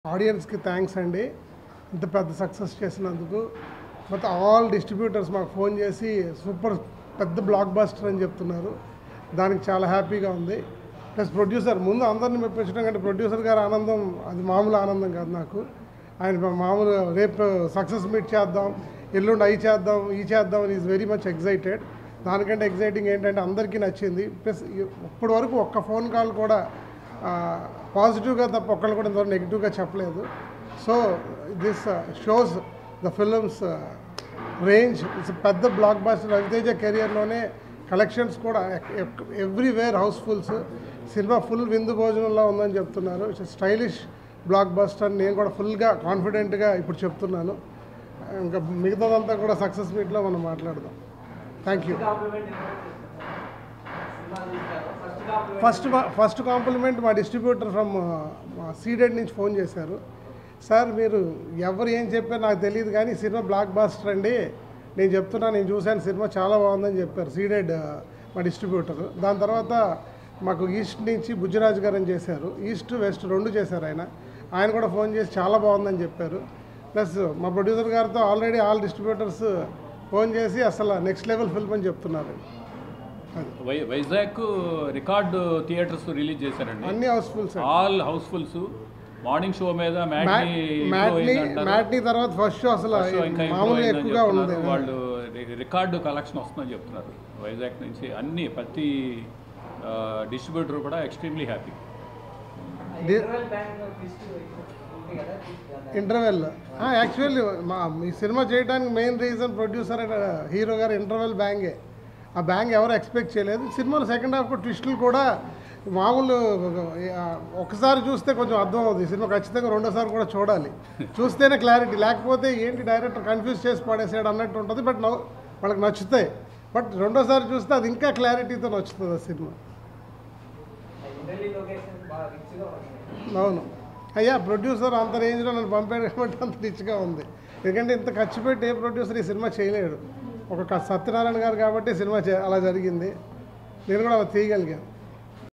ఆడియన్స్కి థ్యాంక్స్ అండి ఇంత పెద్ద సక్సెస్ చేసినందుకు మొత్తం ఆల్ డిస్ట్రిబ్యూటర్స్ మాకు ఫోన్ చేసి సూపర్ పెద్ద బ్లాక్ బస్టర్ అని చెప్తున్నారు దానికి చాలా హ్యాపీగా ఉంది ప్లస్ ప్రొడ్యూసర్ ముందు అందరిని మెప్పించడం కంటే ప్రొడ్యూసర్ గారి ఆనందం అది మామూలు ఆనందం కాదు నాకు ఆయన మామూలు రేపు సక్సెస్ మీట్ చేద్దాం ఎల్లుండి అయి చేద్దాం ఈ చేద్దాం అని ఈజ్ వెరీ మచ్ ఎగ్జైటెడ్ దానికంటే ఎగ్జైటింగ్ ఏంటంటే అందరికీ నచ్చింది ప్లస్ ఇప్పటి వరకు ఒక్క ఫోన్ కాల్ కూడా పాజిటివ్గా తప్ప ఒక్కళ్ళు కూడా ఇంతవరకు నెగిటివ్గా చెప్పలేదు so this shows the films range it's పెద్ద బ్లాక్ బాస్టర్ రవితేజ కెరియర్లోనే కలెక్షన్స్ కూడా ఎవ్రీవేర్ హౌస్ఫుల్స్ సినిమా ఫుల్ విందు భోజనంలో ఉందని చెప్తున్నారు ఇట్స్ స్టైలిష్ బ్లాక్ బస్టర్ నేను కూడా ఫుల్గా కాన్ఫిడెంట్గా ఇప్పుడు చెప్తున్నాను ఇంకా మిగతాదంతా కూడా సక్సెస్ మీట్లో మనం మాట్లాడదాం థ్యాంక్ యూ ఫస్ట్ మా- ఫస్ట్ కాంప్లిమెంట్ మా డిస్ట్రిబ్యూటర్ ఫ్రమ్ సీడెడ్ నుంచి ఫోన్ చేశారు సార్ మీరు ఎవరు ఏం చెప్పారు నాకు తెలియదు కానీ సినిమా బ్లాక్ బాస్టర్ అండి నేను చెప్తున్నా నేను చూశాను సినిమా చాలా బాగుందని చెప్పారు సీడెడ్ మా డిస్ట్రిబ్యూటర్ దాని తర్వాత మాకు ఈస్ట్ నుంచి బుజ్జరాజు గారు అని చేశారు ఈస్ట్ వెస్ట్ రెండు చేశారు ఆయన ఆయన కూడా ఫోన్ చేసి చాలా బాగుందని చెప్పారు ప్లస్ మా ప్రొడ్యూసర్ గారితో ఆల్రెడీ ఆల్ డిస్ట్రిబ్యూటర్స్ ఫోన్ చేసి అసలు నెక్స్ట్ లెవెల్ ఫిల్మ్ అని చెప్తున్నారు అది వై వైజాగ్ రికార్డు థియేటర్స్ రిలీజ్ చేశారండి అన్ని housefulls all housefulls morning show మీద మ్యాట్నీ మ్యాట్ని మ్యాట్ని తర్వాత ఫస్ట్ షో అసలు ఇంకా మామూలుగా ఎక్కువగా ఉంది వాళ్ళు రి- రికార్డు కలెక్షన్ వస్తుందని చెప్తున్నారు వైజాగ్ నుంచి అన్ని ప్రతి డిస్ట్రిబ్యూటర్ కూడా ఎక్స్ట్రీమ్లీ హ్యాపీ ఇంటర్వెల్ యాక్చువల్లీ మా ఈ సినిమా చేయడానికి main reason producer and hero గారు ఇంటర్వెల్ బ్యాంగే ఆ బ్యాంగ్ ఎవరు ఎక్స్పెక్ట్ చేయలేదు సినిమాలో సెకండ్ హాఫ్ ట్విస్టులు కూడా మామూలు ఆ, ఒకసారి చూస్తే కొంచెం అర్థం అవుతుంది ఈ సినిమా ఖచ్చితంగా రెండోసారి కూడా చూడాలి చూస్తేనే క్లారిటీ లేకపోతే ఏంటి డైరెక్టర్ కన్ఫ్యూజ్ చేసి పడేసాడు అన్నట్టు ఉంటుంది బట్ నవ్వు వాళ్ళకి నచ్చుతాయి బట్ రెండోసారి చూస్తే అది ఇంకా క్లారిటీతో నచ్చుతుంది ఆ సినిమా అవును అయ్యా ప్రొడ్యూసర్ అంత రేంజ్లో నన్ను పంపాడు కాబట్టి అంత రిచ్గా ఉంది ఎందుకంటే ఇంత ఖర్చు పెట్టి ఏ ప్రొడ్యూసర్ ఈ సినిమా చేయలేడు ఒక క- సత్యనారాయణ గారు కాబట్టి సినిమా చే అలా జరిగింది నేను కూడా అలా తీయగలిగాను